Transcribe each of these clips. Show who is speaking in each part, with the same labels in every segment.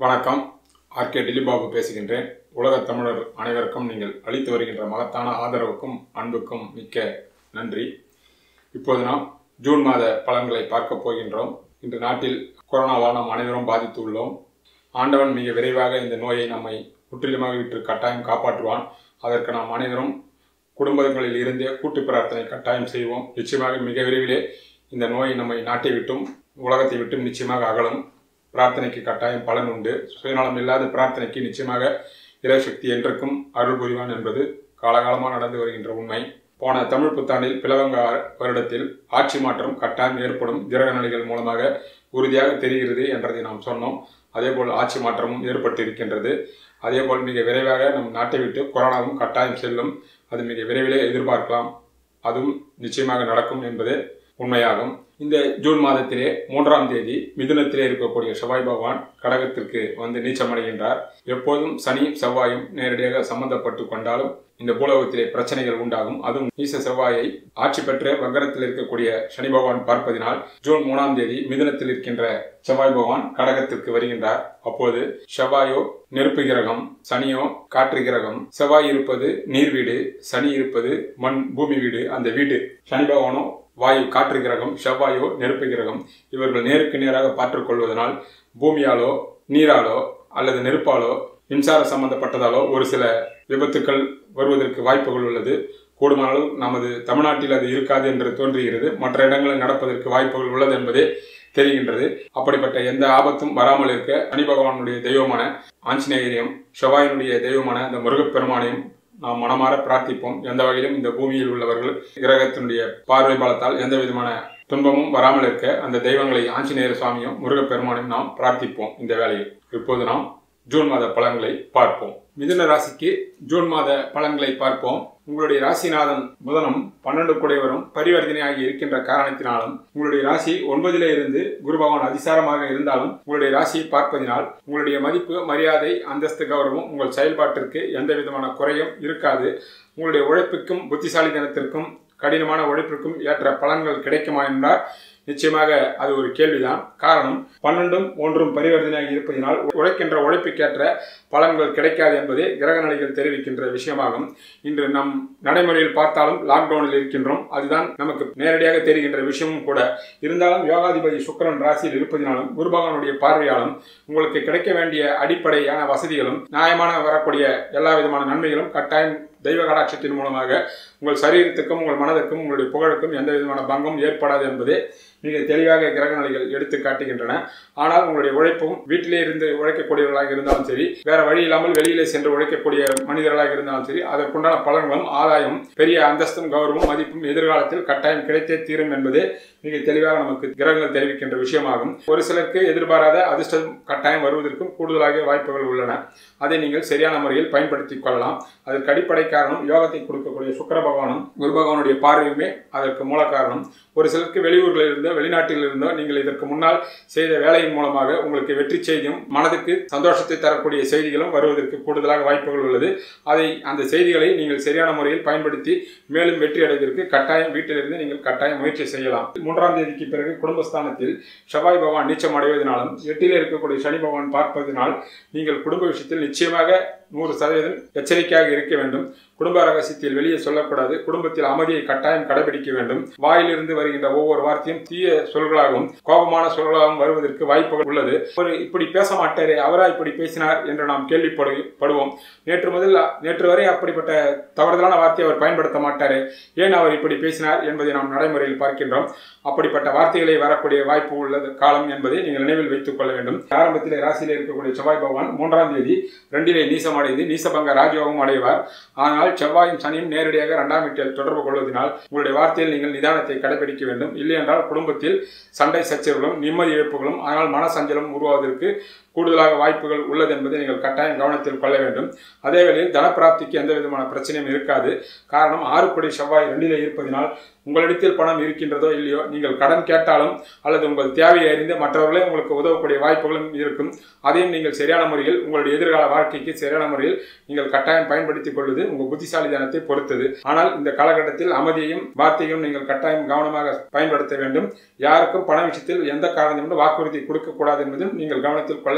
Speaker 1: வணக்கம் ஆர்கே டிலிபாபு பேசுகின்றேன் உலகத் தமிழர் அனைவருக்கும் நீங்கள் அளித்து வருகின்ற மகத்தான ஆதரவுக்கும் அன்புக்கும் மிக்க நன்றி இப்போது நாம் ஜூன் மாத பலன்களை பார்க்க போகின்றோம் இன்று நாட்டில் கொரோனாவால் நாம் அனைவரும் பாதித்துள்ளோம் ஆண்டவன் மிக விரைவாக இந்த நோயை நம்மை முற்றிலுமாக விட்டு கட்டாயம் காப்பாற்றுவான் அதற்கு நாம் அனைவரும் குடும்பங்களில் இருந்தே கூட்டு பிரார்த்தனை கட்டாயம் செய்வோம் நிச்சயமாக மிக விரைவிலே இந்த நோய் நம்மை நாட்டை விட்டும் உலகத்தை விட்டும் நிச்சயமாக அகலும் பிரார்த்தனைக்கு கட்டாயம் பலன் உண்டு சுயநலம் இல்லாத பிரார்த்தனைக்கு நிச்சயமாக இறைசக்தி என்றைக்கும் அருள் புரிவான் என்பது காலகாலமாக நடந்து வருகின்ற உண்மை போன தமிழ் புத்தாண்டில் பிளவங்க வருடத்தில் ஆட்சி மாற்றம் கட்டாயம் ஏற்படும் கிரக நிலைகள் மூலமாக உறுதியாக தெரிகிறது என்றதை நாம் சொன்னோம் அதேபோல் ஆட்சி மாற்றமும் ஏற்பட்டு இருக்கின்றது அதேபோல் மிக விரைவாக நம் நாட்டை விட்டு கொரோனாவும் கட்டாயம் செல்லும் அது மிக விரைவிலே எதிர்பார்க்கலாம் அதுவும் நிச்சயமாக நடக்கும் என்பது உண்மையாகும் இந்த ஜூன் மாதத்திலே மூன்றாம் தேதி மிதுனத்திலே இருக்கக்கூடிய செவ்வாய் பகவான் கடகத்திற்கு வந்து நீச்சமடைகின்றார் எப்போதும் சனியும் செவ்வாயும் நேரடியாக சம்பந்தப்பட்டு கொண்டாலும் இந்த பூலோகத்திலே பிரச்சனைகள் உண்டாகும் அதுவும் நீச செவ்வாயை ஆட்சி பெற்ற வக்கரத்தில் இருக்கக்கூடிய சனி பகவான் பார்ப்பதினால் ஜூன் மூணாம் தேதி மிதுனத்தில் இருக்கின்ற செவ்வாய் பகவான் கடகத்திற்கு வருகின்றார் அப்போது செவ்வாயோ நெருப்பு கிரகம் சனியோ காற்று கிரகம் செவ்வாய் இருப்பது நீர் வீடு சனி இருப்பது மண் பூமி வீடு அந்த வீடு சனி பகவானோ வாயு காற்று கிரகம் செவ்வாயோ நெருப்பு கிரகம் இவர்கள் நேருக்கு நேராக பார்த்துக் கொள்வதனால் பூமியாலோ நீராலோ அல்லது நெருப்பாலோ மின்சார சம்பந்தப்பட்டதாலோ ஒரு சில விபத்துக்கள் வருவதற்கு வாய்ப்புகள் உள்ளது கூடுமானாலும் நமது தமிழ்நாட்டில் அது இருக்காது என்று தோன்றுகிறது மற்ற இடங்களில் நடப்பதற்கு வாய்ப்புகள் உள்ளது என்பதே தெரிகின்றது அப்படிப்பட்ட எந்த ஆபத்தும் வராமல் இருக்க சனி பகவானுடைய தெய்வமான ஆஞ்சநேயரையும் செவ்வாயினுடைய தெய்வமான அந்த முருகப்பெருமானையும் நாம் மனமாற பிரார்த்திப்போம் எந்த வகையிலும் இந்த பூமியில் உள்ளவர்கள் கிரகத்தினுடைய பார்வை பலத்தால் எந்த விதமான துன்பமும் வராமல் இருக்க அந்த தெய்வங்களை ஆஞ்சநேயர் சுவாமியும் முருகப்பெருமானையும் நாம் பிரார்த்திப்போம் இந்த வேளையில் இப்போது நாம் ஜூன் மாத பலன்களை பார்ப்போம் மிதுன ராசிக்கு ஜூன் மாத பலன்களை பார்ப்போம் உங்களுடைய ராசிநாதன் புதனும் பன்னெண்டு குடைவரும் பரிவர்த்தனையாகி இருக்கின்ற காரணத்தினாலும் உங்களுடைய ராசி ஒன்பதிலே இருந்து குரு பகவான் அதிசாரமாக இருந்தாலும் உங்களுடைய ராசியை பார்ப்பதினால் உங்களுடைய மதிப்பு மரியாதை அந்தஸ்து கௌரவம் உங்கள் செயல்பாட்டிற்கு எந்த விதமான குறையும் இருக்காது உங்களுடைய உழைப்புக்கும் புத்திசாலித்தனத்திற்கும் கடினமான உழைப்பிற்கும் ஏற்ற பலன்கள் கிடைக்குமா என்றால் நிச்சயமாக அது ஒரு கேள்விதான் காரணம் பன்னெண்டும் ஒன்றும் பரிவர்த்தனையாக இருப்பதனால் உழைக்கின்ற உழைப்புக்கேற்ற பலன்கள் கிடைக்காது என்பதே கிரக நிலைகள் தெரிவிக்கின்ற விஷயமாகும் இன்று நம் நடைமுறையில் பார்த்தாலும் லாக்டவுனில் இருக்கின்றோம் அதுதான் நமக்கு நேரடியாக தெரிகின்ற விஷயமும் கூட இருந்தாலும் யோகாதிபதி சுக்கரன் ராசியில் இருப்பதினாலும் குருபகவானுடைய பார்வையாலும் உங்களுக்கு கிடைக்க வேண்டிய அடிப்படையான வசதிகளும் நியாயமான வரக்கூடிய எல்லா விதமான நன்மைகளும் கட்டாயம் தெய்வ கடாட்சத்தின் மூலமாக உங்கள் சரீரத்துக்கும் உங்கள் மனதுக்கும் உங்களுடைய புகழுக்கும் எந்த விதமான பங்கும் ஏற்படாது என்பதே மிக தெளிவாக கிரக நிலைகள் எடுத்து காட்டுகின்றன ஆனால் உங்களுடைய உழைப்பும் வீட்டிலே இருந்து உழைக்கக்கூடியவர்களாக இருந்தாலும் சரி வேற வழி இல்லாமல் வெளியிலே சென்று உழைக்கக்கூடிய மனிதர்களாக இருந்தாலும் சரி அதற்குண்டான பலன்களும் ஆதாயம் பெரிய அந்தஸ்தும் கௌரவம் மதிப்பும் எதிர்காலத்தில் கட்டாயம் கிடைத்தே தீரும் என்பதே மிக தெளிவாக நமக்கு கிரகங்கள் தெரிவிக்கின்ற விஷயமாகும் ஒரு சிலருக்கு எதிர்பாராத அதிர்ஷ்டம் கட்டாயம் வருவதற்கும் கூடுதலாக வாய்ப்புகள் உள்ளன அதை நீங்கள் சரியான முறையில் பயன்படுத்திக் கொள்ளலாம் அதற்கு அடிப்படை காரணம் யோகத்தை கொடுக்கக்கூடிய சுக்கர பகவானும் குரு பகவானுடைய பார்வையுமே அதற்கு மூல காரணம் ஒரு சிலருக்கு வெளியூர்களில் இருந்தோ வெளிநாட்டில் இருந்தோ நீங்கள் இதற்கு முன்னால் செய்த வேலையின் மூலமாக உங்களுக்கு வெற்றி செய்தியும் மனதுக்கு சந்தோஷத்தை தரக்கூடிய செய்திகளும் வருவதற்கு கூடுதலாக வாய்ப்புகள் உள்ளது அதை அந்த செய்திகளை நீங்கள் சரியான முறையில் பயன்படுத்தி மேலும் வெற்றி அடைவதற்கு கட்டாயம் வீட்டிலிருந்து நீங்கள் கட்டாயம் முயற்சி செய்யலாம் மூன்றாம் தேதிக்கு பிறகு குடும்பஸ்தானத்தில் செவ்வாய் பகவான் நீச்சம் அடைவதனாலும் எட்டிலே இருக்கக்கூடிய சனி பகவான் பார்ப்பதனால் நீங்கள் குடும்ப விஷயத்தில் நிச்சயமாக நூறு சதவீதம் எச்சரிக்கையாக இருக்க வேண்டும் குடும்ப ரகசியத்தில் வெளியே சொல்லக்கூடாது குடும்பத்தில் அமைதியை கட்டாயம் கடைபிடிக்க வேண்டும் வாயிலிருந்து வருகின்ற ஒவ்வொரு வார்த்தையும் தீய சொல்களாகவும் கோபமான சொல்களாகவும் வருவதற்கு வாய்ப்புகள் உள்ளது ஒரு இப்படி பேச மாட்டாரே அவரா இப்படி பேசினார் என்று நாம் கேள்விப்படுவோம் நேற்று முதல் நேற்று வரை அப்படிப்பட்ட தவறுதலான வார்த்தையை அவர் பயன்படுத்த மாட்டாரே ஏன் அவர் இப்படி பேசினார் என்பதை நாம் நடைமுறையில் பார்க்கின்றோம் அப்படிப்பட்ட வார்த்தைகளை வரக்கூடிய வாய்ப்பு உள்ளது காலம் என்பதை நீங்கள் நினைவில் வைத்துக் கொள்ள வேண்டும் ஆரம்பத்தில் ராசியில் இருக்கக்கூடிய செவ்வாய் பகவான் மூன்றாம் தேதி ரெண்டிலே நீசம் அடைந்து நீசபங்க ராஜயோகம் அடைவார் ஆனால் செவ்வாயும் சனியும் நேரடியாக இரண்டாம் வீட்டில் தொடர்பு கொள்வதனால் உங்களுடைய வார்த்தையில் நீங்கள் நிதானத்தை கடைபிடிக்க வேண்டும் இல்லை என்றால் குடும்பத்தில் சண்டை சச்சரவுகளும் நிம்மதி இழப்புகளும் ஆனால் மனசஞ்சலம் உருவாவதற்கு கூடுதலாக வாய்ப்புகள் உள்ளது என்பதை நீங்கள் கட்டாயம் கவனத்தில் கொள்ள வேண்டும் அதே வேளையில் தனப்பிராப்திக்கு எந்த விதமான பிரச்சனையும் இருக்காது காரணம் ஆறுபடி செவ்வாய் ரெண்டிலே இருப்பதினால் உங்களிடத்தில் பணம் இருக்கின்றதோ இல்லையோ நீங்கள் கடன் கேட்டாலும் அல்லது உங்கள் தேவையை அறிந்து மற்றவர்களே உங்களுக்கு உதவக்கூடிய வாய்ப்புகளும் இருக்கும் அதையும் நீங்கள் சரியான முறையில் உங்களுடைய எதிர்கால வாழ்க்கைக்கு சரியான முறையில் நீங்கள் கட்டாயம் பயன்படுத்திக் கொள்வது உங்கள் புத்திசாலித்தனத்தை பொறுத்தது ஆனால் இந்த காலகட்டத்தில் அமைதியையும் வார்த்தையும் நீங்கள் கட்டாயம் கவனமாக பயன்படுத்த வேண்டும் யாருக்கும் பண விஷயத்தில் எந்த காரணம் வாக்குறுதி கொடுக்கக்கூடாது என்பதும் நீங்கள் கவனத்தில் கொள்ள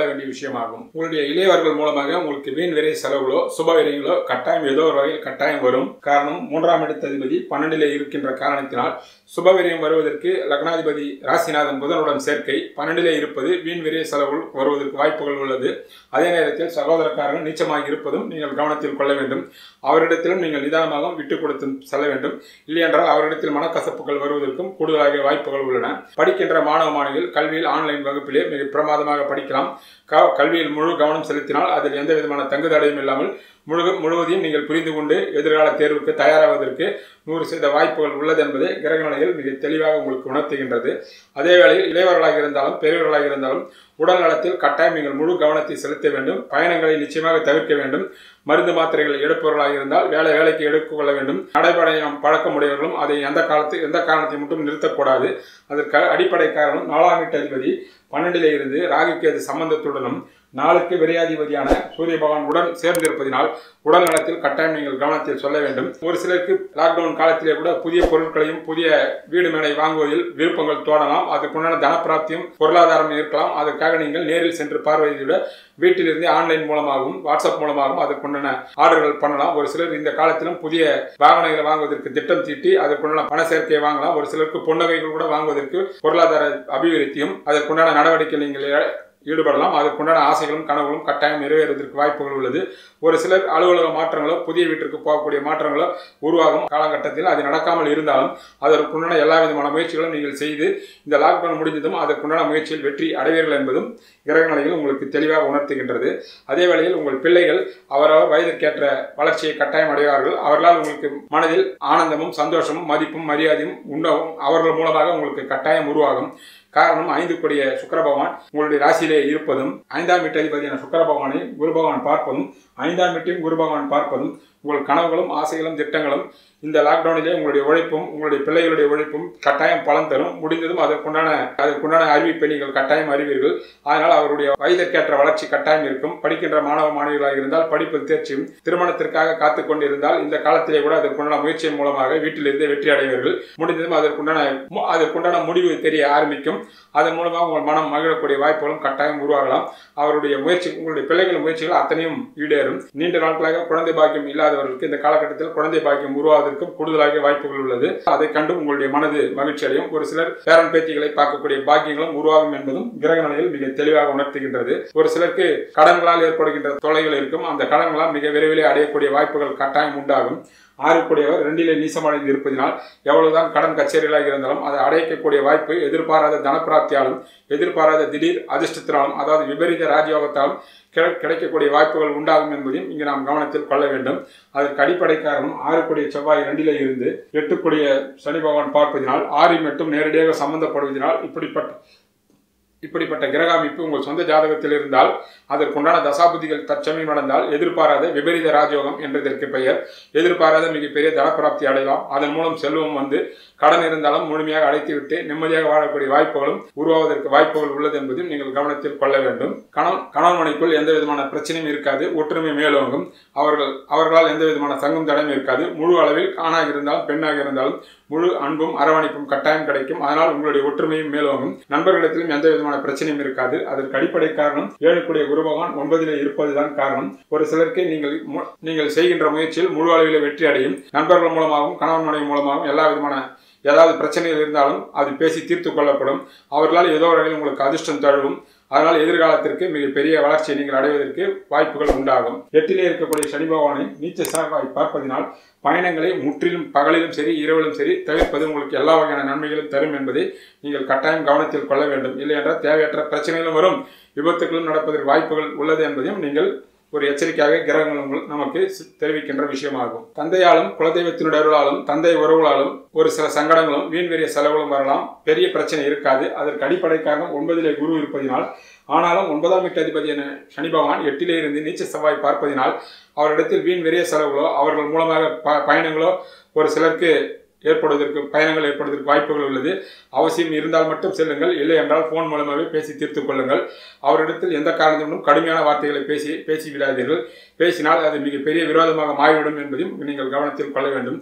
Speaker 1: வேண்டிய விஷயமாகும் உங்களுடைய இளையவர்கள் மூலமாக உங்களுக்கு வீண் விரை செலவுகளோ சுப விரயங்களோ கட்டாயம் ஏதோ ஒரு வகையில் கட்டாயம் வரும் காரணம் மூன்றாம் இடத்த அதிபதி பன்னெண்டிலே இருக்கின்ற காரணத்தினால் சுப விரயம் வருவதற்கு லக்னாதிபதி ராசிநாதன் புதனுடன் சேர்க்கை பன்னெண்டிலே இருப்பது வீண் விரை செலவுகள் வருவதற்கு வாய்ப்புகள் உள்ளது அதே நேரத்தில் சகோதரக்காரர்கள் நீச்சமாக இருப்பதும் நீங்கள் கவனத்தில் கொள்ள வேண்டும் அவரிடத்திலும் நீங்கள் நிதானமாக விட்டு கொடுத்து செல்ல வேண்டும் இல்லையென்றால் அவரிடத்தில் மனக்கசப்புகள் வருவதற்கும் கூடுதலாக வாய்ப்புகள் உள்ளன படிக்கின்ற மாணவ மாணவிகள் கல்வியில் ஆன்லைன் வகுப்பிலே மிக பிரமாதமாக படிக்கலாம் க- கல்வியில் முழு கவனம் செலுத்தினால் அதில் எந்த விதமான தங்குதடையும் இல்லாமல் முழு முழுவதையும் நீங்கள் புரிந்து கொண்டு எதிர்கால தேர்வுக்கு தயாராவதற்கு நூறு சதவீத வாய்ப்புகள் உள்ளது என்பதை கிரக நிலைகள் மிக தெளிவாக உங்களுக்கு உணர்த்துகின்றது அதே வேளையில் இளையவர்களாக இருந்தாலும் பெரியவர்களாக இருந்தாலும் உடல் நலத்தில் கட்டாயம் நீங்கள் முழு கவனத்தை செலுத்த வேண்டும் பயணங்களை நிச்சயமாக தவிர்க்க வேண்டும் மருந்து மாத்திரைகள் எடுப்பவர்களாக இருந்தால் வேலை வேலைக்கு எடுத்துக் கொள்ள வேண்டும் நடைபயணம் பழக்கமுடையவர்களும் அதை எந்த காலத்து எந்த காரணத்தை மட்டும் நிறுத்தக்கூடாது அதற்கு அடிப்படை காரணம் நாலாம் வீட்டு அதிபதி பன்னெண்டிலே இருந்து ராகுக்கேது சம்பந்தத்துடனும் நாளுக்கு விரையாதிபதியான சூரிய பகவான் உடன் சேர்ந்திருப்பதினால் உடல் நலத்தில் கட்டாயம் நீங்கள் கவனத்தில் சொல்ல வேண்டும் ஒரு சிலருக்கு லாக்டவுன் காலத்திலே கூட புதிய பொருட்களையும் புதிய வீடு மேலை வாங்குவதில் விருப்பங்கள் தோணலாம் அதுக்குண்டான தனப்பிராப்தியும் பொருளாதாரம் இருக்கலாம் அதற்காக நீங்கள் நேரில் சென்று பார்வையை விட வீட்டிலிருந்தே ஆன்லைன் மூலமாகவும் வாட்ஸ்அப் மூலமாகவும் அதற்குண்டான ஆர்டர்கள் பண்ணலாம் ஒரு சிலர் இந்த காலத்திலும் புதிய வாகனங்களை வாங்குவதற்கு திட்டம் தீட்டி அதற்குண்டான பண சேர்க்கையை வாங்கலாம் ஒரு சிலருக்கு பொன்னகைகள் கூட வாங்குவதற்கு பொருளாதார அபிவிருத்தியும் அதற்குண்டான நடவடிக்கை நீங்கள் ஈடுபடலாம் அதற்குண்டான ஆசைகளும் கனவுகளும் கட்டாயம் நிறைவேறுவதற்கு வாய்ப்புகள் உள்ளது ஒரு சிலர் அலுவலக மாற்றங்களோ புதிய வீட்டிற்கு போகக்கூடிய மாற்றங்களோ உருவாகும் காலகட்டத்தில் அது நடக்காமல் இருந்தாலும் அதற்குண்டான எல்லா விதமான முயற்சிகளும் நீங்கள் செய்து இந்த லாக்டவுன் முடிந்ததும் அதற்குண்டான முயற்சியில் வெற்றி அடைவீர்கள் என்பதும் கிரக நிலைகள் உங்களுக்கு தெளிவாக உணர்த்துகின்றது அதே வேளையில் உங்கள் பிள்ளைகள் அவரவர் வயதிற்கேற்ற வளர்ச்சியை கட்டாயம் அடைவார்கள் அவர்களால் உங்களுக்கு மனதில் ஆனந்தமும் சந்தோஷமும் மதிப்பும் மரியாதையும் உண்டாகும் அவர்கள் மூலமாக உங்களுக்கு கட்டாயம் உருவாகும் காரணம் ஐந்து கொடிய சுக்கர பகவான் உங்களுடைய ராசியிலே இருப்பதும் ஐந்தாம் வீட்டு அதிபதியான சுக்கர பகவானை குரு பகவான் பார்ப்பதும் ஐந்தாம் வீட்டையும் குரு பகவான் பார்ப்பதும் உங்கள் கனவுகளும் ஆசைகளும் திட்டங்களும் இந்த லாக்டவுனிலே உங்களுடைய உழைப்பும் உங்களுடைய பிள்ளைகளுடைய உழைப்பும் கட்டாயம் பலன் தரும் முடிந்ததும் அதற்குண்டான அதற்குண்டான அறிவிப்பை நீங்கள் கட்டாயம் அறிவீர்கள் அதனால் அவருடைய வயதிற்கேற்ற வளர்ச்சி கட்டாயம் இருக்கும் படிக்கின்ற மாணவ மாணவிகளாக இருந்தால் படிப்பில் தேர்ச்சியும் திருமணத்திற்காக காத்துக் கொண்டிருந்தால் இந்த காலத்திலே கூட அதற்குண்டான முயற்சியின் மூலமாக வீட்டிலிருந்தே வெற்றி அடைவீர்கள் முடிந்ததும் அதற்குண்டான மு- அதற்குண்டான முடிவு தெரிய ஆரம்பிக்கும் அதன் மூலமாக உங்கள் மனம் மகிழக்கூடிய வாய்ப்புகளும் கட்டாயம் உருவாகலாம் அவருடைய முயற்சி உங்களுடைய பிள்ளைகள் முயற்சிகள் அத்தனையும் ஈடேறும் நீண்ட நாட்களாக குழந்தை பாக்கியம் இல்லாதவர்களுக்கு இந்த காலகட்டத்தில் குழந்தை பாக்கியம் உருவாவதற்கும் கூடுதலாக வாய்ப்புகள் உள்ளது அதை கண்டு உங்களுடைய மனது மகிழ்ச்சி அடையும் ஒரு சிலர் பேரன் பேத்திகளை பார்க்கக்கூடிய பாக்கியங்களும் உருவாகும் என்பதும் கிரக நிலையில் மிக தெளிவாக உணர்த்துகின்றது ஒரு சிலருக்கு கடன்களால் ஏற்படுகின்ற தொல்லைகள் இருக்கும் அந்த கடன்களால் மிக விரைவிலே அடையக்கூடிய வாய்ப்புகள் கட்டாயம் உண்டாகும் ஆறுக்குடையவர் ரெண்டிலே நீசமடைந்து இருப்பதினால் எவ்வளவுதான் கடன் கச்சேரிகளாக இருந்தாலும் அதை அடைக்கக்கூடிய வாய்ப்பு எதிர்பாராத தனப்பிராப்தியாலும் எதிர்பாராத திடீர் அதிர்ஷ்டத்தினாலும் அதாவது விபரீத ராஜயோகத்தாலும் கிடை- கிடைக்கக்கூடிய வாய்ப்புகள் உண்டாகும் என்பதையும் இங்கு நாம் கவனத்தில் கொள்ள வேண்டும் அதற்கு அடிப்படை காரணம் ஆறுக்குடைய செவ்வாய் ரெண்டிலே இருந்து எட்டுக்குடைய சனி பகவான் பார்ப்பதினால் ஆறு மட்டும் நேரடியாக சம்பந்தப்படுவதனால் இப்படிப்பட்ட இப்படிப்பட்ட கிரக அமைப்பு உங்கள் சொந்த ஜாதகத்தில் இருந்தால் அதற்குண்டான தசாபுதிகள் தற்சமயம் நடந்தால் எதிர்பாராத விபரீத ராஜயோகம் என்றதற்கு பெயர் எதிர்பாராத மிகப்பெரிய தனப்பிராப்தி அடையலாம் அதன் மூலம் செல்வம் வந்து கடன் இருந்தாலும் முழுமையாக அடைத்துவிட்டு நிம்மதியாக வாழக்கூடிய வாய்ப்புகளும் உருவாவதற்கு வாய்ப்புகள் உள்ளது என்பதையும் நீங்கள் கவனத்தில் கொள்ள வேண்டும் கணவன் கணவன் மனைக்குள் எந்த விதமான பிரச்சனையும் இருக்காது ஒற்றுமை மேலோங்கும் அவர்கள் அவர்களால் எந்த விதமான சங்கம் தடையும் இருக்காது முழு அளவில் ஆணாக இருந்தாலும் பெண்ணாக இருந்தாலும் முழு அன்பும் அரவணைப்பும் கட்டாயம் கிடைக்கும் அதனால் உங்களுடைய ஒற்றுமையும் மேலோங்கும் நண்பர்களிடத்திலும் எந்த விதமான பிரச்சனையும் இருக்காது அதற்கு அடிப்படை காரணம் ஏழுக்குடைய குரு பகவான் ஒன்பதிலே இருப்பதுதான் காரணம் ஒரு சிலருக்கு நீங்கள் மு- நீங்கள் செய்கின்ற முயற்சியில் முழு அளவில் வெற்றி அடையும் நண்பர்கள் மூலமாகவும் கணவன் மனைவி மூலமாகவும் எல்லா விதமான ஏதாவது பிரச்சனைகள் இருந்தாலும் அது பேசி தீர்த்து கொள்ளப்படும் அவர்களால் ஏதோ ஒரு வகையில் உங்களுக்கு அதிர்ஷ்டம் தழுவும் அதனால் எதிர்காலத்திற்கு மிகப்பெரிய வளர்ச்சியை நீங்கள் அடைவதற்கு வாய்ப்புகள் உண்டாகும் எட்டிலே இருக்கக்கூடிய சனி பகவானை நீச்ச சார்பாய் பார்ப்பதினால் பயணங்களை முற்றிலும் பகலிலும் சரி இரவிலும் சரி தவிர்ப்பது உங்களுக்கு எல்லா வகையான நன்மைகளும் தரும் என்பதை நீங்கள் கட்டாயம் கவனத்தில் கொள்ள வேண்டும் இல்லையென்றால் தேவையற்ற பிரச்சனைகளும் வரும் விபத்துகளும் நடப்பதற்கு வாய்ப்புகள் உள்ளது என்பதையும் நீங்கள் ஒரு எச்சரிக்கையாக கிரகங்கள் உங்கள் நமக்கு சி- தெரிவிக்கின்ற விஷயமாகும் தந்தையாலும் குலதெய்வத்தினுடைய அருளாலும் தந்தை உறவுகளாலும் ஒரு சில சங்கடங்களும் வீண்வெறிய செலவுகளும் வரலாம் பெரிய பிரச்சனை இருக்காது அதற்கு அடிப்படை காரணம் ஒன்பதிலே குரு இருப்பதினால் ஆனாலும் ஒன்பதாம் வீட்டு அதிபதியான சனி பகவான் எட்டிலே இருந்து நீச்ச செவ்வாய் பார்ப்பதினால் அவரிடத்தில் வீண் வெறிய செலவுகளோ அவர்கள் மூலமாக ப பயணங்களோ ஒரு சிலருக்கு ஏற்படுவதற்கு பயணங்கள் ஏற்படுவதற்கு வாய்ப்புகள் உள்ளது அவசியம் இருந்தால் மட்டும் செல்லுங்கள் இல்லை என்றால் ஃபோன் மூலமாகவே பேசி தீர்த்துக் கொள்ளுங்கள் அவரிடத்தில் எந்த காரணத்திலும் கடுமையான வார்த்தைகளை பேசி பேசி விடாதீர்கள் பேசினால் அது மிகப்பெரிய விரோதமாக மாறிவிடும் என்பதையும் நீங்கள் கவனத்தில் கொள்ள வேண்டும்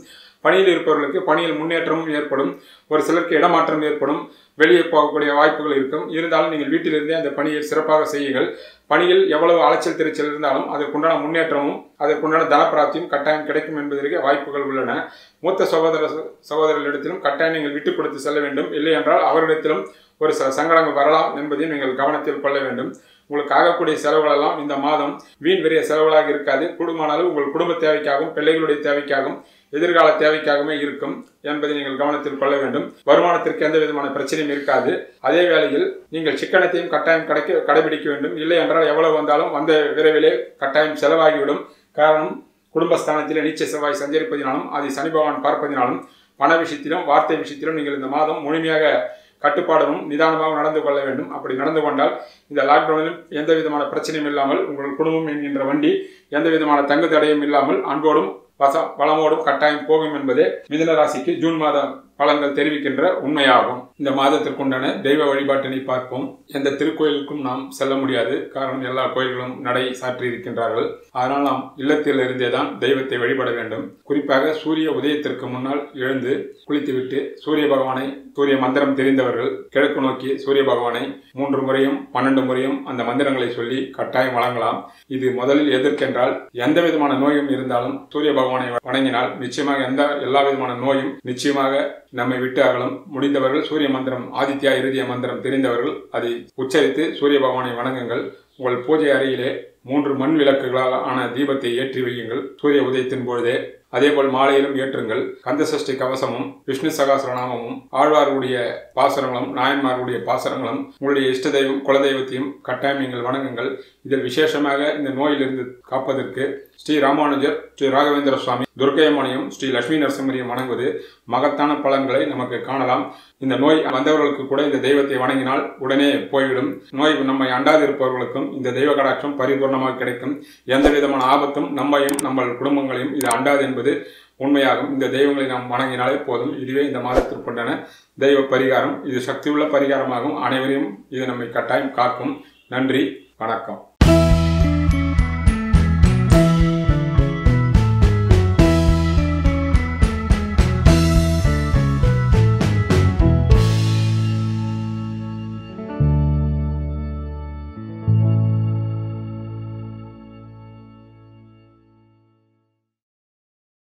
Speaker 1: பணியில் இருப்பவர்களுக்கு பணியில் முன்னேற்றமும் ஏற்படும் ஒரு சிலருக்கு இடமாற்றம் ஏற்படும் வெளியே போகக்கூடிய வாய்ப்புகள் இருக்கும் இருந்தாலும் நீங்கள் வீட்டிலிருந்தே அந்த பணியை சிறப்பாக செய்யுங்கள் பணியில் எவ்வளவு அலைச்சல் திருச்சல் இருந்தாலும் அதற்குண்டான முன்னேற்றமும் அதற்குண்டான தனப்பிராப்தியும் கட்டாயம் கிடைக்கும் என்பதற்கு வாய்ப்புகள் உள்ளன மூத்த சகோதர சகோதரர்களிடத்திலும் கட்டாயம் நீங்கள் விட்டுக் கொடுத்து செல்ல வேண்டும் இல்லை என்றால் அவர்களிடத்திலும் ஒரு சில சங்கடங்கள் வரலாம் என்பதையும் நீங்கள் கவனத்தில் கொள்ள வேண்டும் உங்களுக்கு ஆகக்கூடிய செலவுகளெல்லாம் இந்த மாதம் வீண் விரைய செலவுகளாக இருக்காது கூடுமான அளவு உங்கள் குடும்ப தேவைக்காகவும் பிள்ளைகளுடைய தேவைக்காகவும் எதிர்கால தேவைக்காகவே இருக்கும் என்பதை நீங்கள் கவனத்தில் கொள்ள வேண்டும் வருமானத்திற்கு எந்த விதமான பிரச்சனையும் இருக்காது அதே வேளையில் நீங்கள் சிக்கனத்தையும் கட்டாயம் கிடைக்க கடைபிடிக்க வேண்டும் இல்லை என்றால் எவ்வளவு வந்தாலும் வந்த விரைவிலே கட்டாயம் செலவாகிவிடும் காரணம் குடும்பஸ்தானத்திலே நீச்ச செவ்வாய் சஞ்சரிப்பதினாலும் அதை சனி பகவான் பார்ப்பதினாலும் பண விஷயத்திலும் வார்த்தை விஷயத்திலும் நீங்கள் இந்த மாதம் முழுமையாக கட்டுப்பாடனும் நிதானமாக நடந்து கொள்ள வேண்டும் அப்படி நடந்து கொண்டால் இந்த லாக்டவுனிலும் எந்த விதமான பிரச்சனையும் இல்லாமல் உங்கள் குடும்பம் என்கின்ற வண்டி எந்த விதமான தங்கு தடையும் இல்லாமல் அன்போடும் வச வளமோடும் கட்டாயம் போகும் என்பதே மிதுன ராசிக்கு ஜூன் மாத பலன்கள் தெரிவிக்கின்ற உண்மையாகும் இந்த மாதத்திற்குண்டான தெய்வ வழிபாட்டினை பார்ப்போம் எந்த திருக்கோயிலுக்கும் நாம் செல்ல முடியாது காரணம் எல்லா கோயில்களும் நடை சாற்றி இருக்கின்றார்கள் அதனால் நாம் இல்லத்தில் இருந்தே தான் தெய்வத்தை வழிபட வேண்டும் குறிப்பாக சூரிய உதயத்திற்கு முன்னால் எழுந்து குளித்துவிட்டு சூரிய பகவானை சூரிய மந்திரம் தெரிந்தவர்கள் கிழக்கு நோக்கி சூரிய பகவானை மூன்று முறையும் பன்னெண்டு முறையும் அந்த மந்திரங்களை சொல்லி கட்டாயம் வழங்கலாம் இது முதலில் எதற்கென்றால் எந்த விதமான நோயும் இருந்தாலும் சூரிய பகவானை வணங்கினால் நிச்சயமாக எந்த எல்லா விதமான நோயும் நிச்சயமாக நம்மை விட்டு அகலும் முடிந்தவர்கள் சூரிய மந்திரம் ஆதித்யா இறுதிய மந்திரம் தெரிந்தவர்கள் அதை உச்சரித்து சூரிய பகவானை வணங்குங்கள் உங்கள் பூஜை அறையிலே மூன்று மண் விளக்குகளால் ஆன தீபத்தை ஏற்றி வையுங்கள் சூரிய உதயத்தின் பொழுதே அதேபோல் மாலையிலும் ஏற்றுங்கள் கந்தசஷ்டி கவசமும் விஷ்ணு சகாசரநாமமும் ஆழ்வார்களுடைய பாசனங்களும் நாயன்மார்களுடைய பாசனங்களும் உங்களுடைய இஷ்ட தெய்வம் குலதெய்வத்தையும் கட்டாயம் நீங்கள் வணங்குங்கள் இதில் விசேஷமாக இந்த நோயிலிருந்து காப்பதற்கு ஸ்ரீ ராமானுஜர் ஸ்ரீ ராகவேந்திர சுவாமி துர்க்கையம்மனையும் ஸ்ரீ லட்சுமி நரசிம்மரையும் வணங்குவது மகத்தான பலன்களை நமக்கு காணலாம் இந்த நோய் வந்தவர்களுக்கு கூட இந்த தெய்வத்தை வணங்கினால் உடனே போய்விடும் நோய் நம்மை அண்டாது இருப்பவர்களுக்கும் இந்த தெய்வ கடாட்சம் பரிபூர்ணமாக கிடைக்கும் எந்த விதமான ஆபத்தும் நம்மையும் நம்ம குடும்பங்களையும் இது அண்டாது என்பது உண்மையாகும் இந்த தெய்வங்களை நாம் வணங்கினாலே போதும் இதுவே இந்த மாதத்திற்குண்டான தெய்வ பரிகாரம் இது சக்தியுள்ள பரிகாரமாகும் அனைவரையும் இது நம்மை கட்டாயம் காக்கும் நன்றி வணக்கம்